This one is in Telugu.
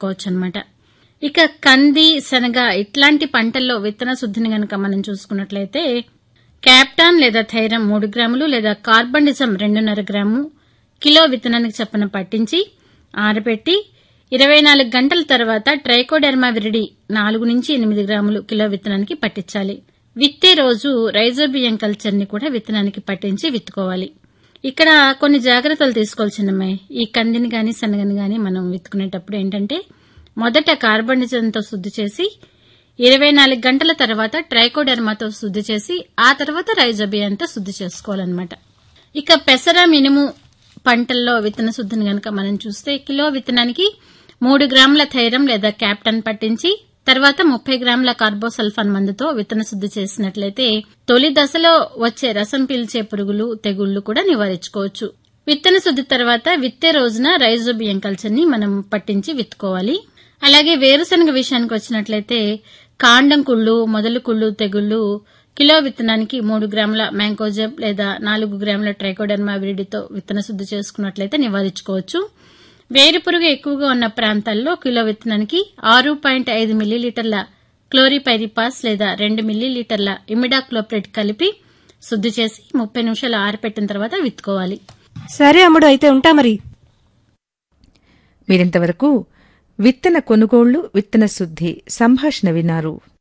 వాడుకోవచ్చు అనమాట ఇక కంది శనగ ఇట్లాంటి పంటల్లో విత్తన శుద్ధిని గనక మనం చూసుకున్నట్లయితే క్యాప్టాన్ లేదా థైరం మూడు గ్రాములు లేదా కార్బండిజం రెండున్నర గ్రాము కిలో విత్తనానికి చప్పున పట్టించి ఆరబెట్టి ఇరవై నాలుగు గంటల తర్వాత ట్రైకోడెర్మా విరిడి నాలుగు నుంచి ఎనిమిది గ్రాములు కిలో విత్తనానికి పట్టించాలి విత్తే రోజు రైజోబియం కల్చర్ ని కూడా విత్తనానికి పట్టించి విత్తుకోవాలి ఇక్కడ కొన్ని జాగ్రత్తలు తీసుకోవాల్సినమ్మాయి ఈ కందిని గాని శనగని గాని మనం విత్తుకునేటప్పుడు ఏంటంటే మొదట కార్బనిజంతో శుద్ధి చేసి ఇరవై నాలుగు గంటల తర్వాత ట్రైకోడెర్మాతో శుద్ధి చేసి ఆ తర్వాత రైజోబియంతో శుద్ధి చేసుకోవాలన్నమాట ఇక పెసర మినుము పంటల్లో విత్తన శుద్ధిని గనక మనం చూస్తే కిలో విత్తనానికి మూడు గ్రాముల థైరం లేదా క్యాప్టన్ పట్టించి తర్వాత ముప్పై గ్రాముల కార్బోసల్ఫాన్ మందుతో విత్తన శుద్ధి చేసినట్లయితే తొలి దశలో వచ్చే రసం పీల్చే పురుగులు తెగుళ్లు కూడా నివారించుకోవచ్చు విత్తన శుద్ధి తర్వాత విత్తే రోజున రైజోబియం కల్చర్ ని మనం పట్టించి విత్తుకోవాలి అలాగే వేరుశనగ విషయానికి వచ్చినట్లయితే కాండం కుళ్ళు మొదలు కుళ్ళు తెగుళ్లు కిలో విత్తనానికి మూడు గ్రాముల మ్యాంకోజెబ్ లేదా నాలుగు గ్రాముల ట్రైకోడర్మా విరిడితో విత్తన శుద్ధి చేసుకున్నట్లయితే నివారించుకోవచ్చు వేరు పురుగు ఎక్కువగా ఉన్న ప్రాంతాల్లో కిలో విత్తనానికి ఆరు పాయింట్ ఐదు మిల్లీలీటర్ల క్లోరిపైరిపాస్ లేదా రెండు మిల్లీలీటర్ల ఇమిడాక్లోప్రెడ్ కలిపి శుద్ధి చేసి ముప్పై నిమిషాలు ఆరపెట్టిన తర్వాత విత్తుకోవాలి సరే అమ్ముడు అయితే ఉంటా మరి మీరింతవరకు విత్తన కొనుగోళ్లు విత్తన శుద్ధి సంభాషణ విన్నారు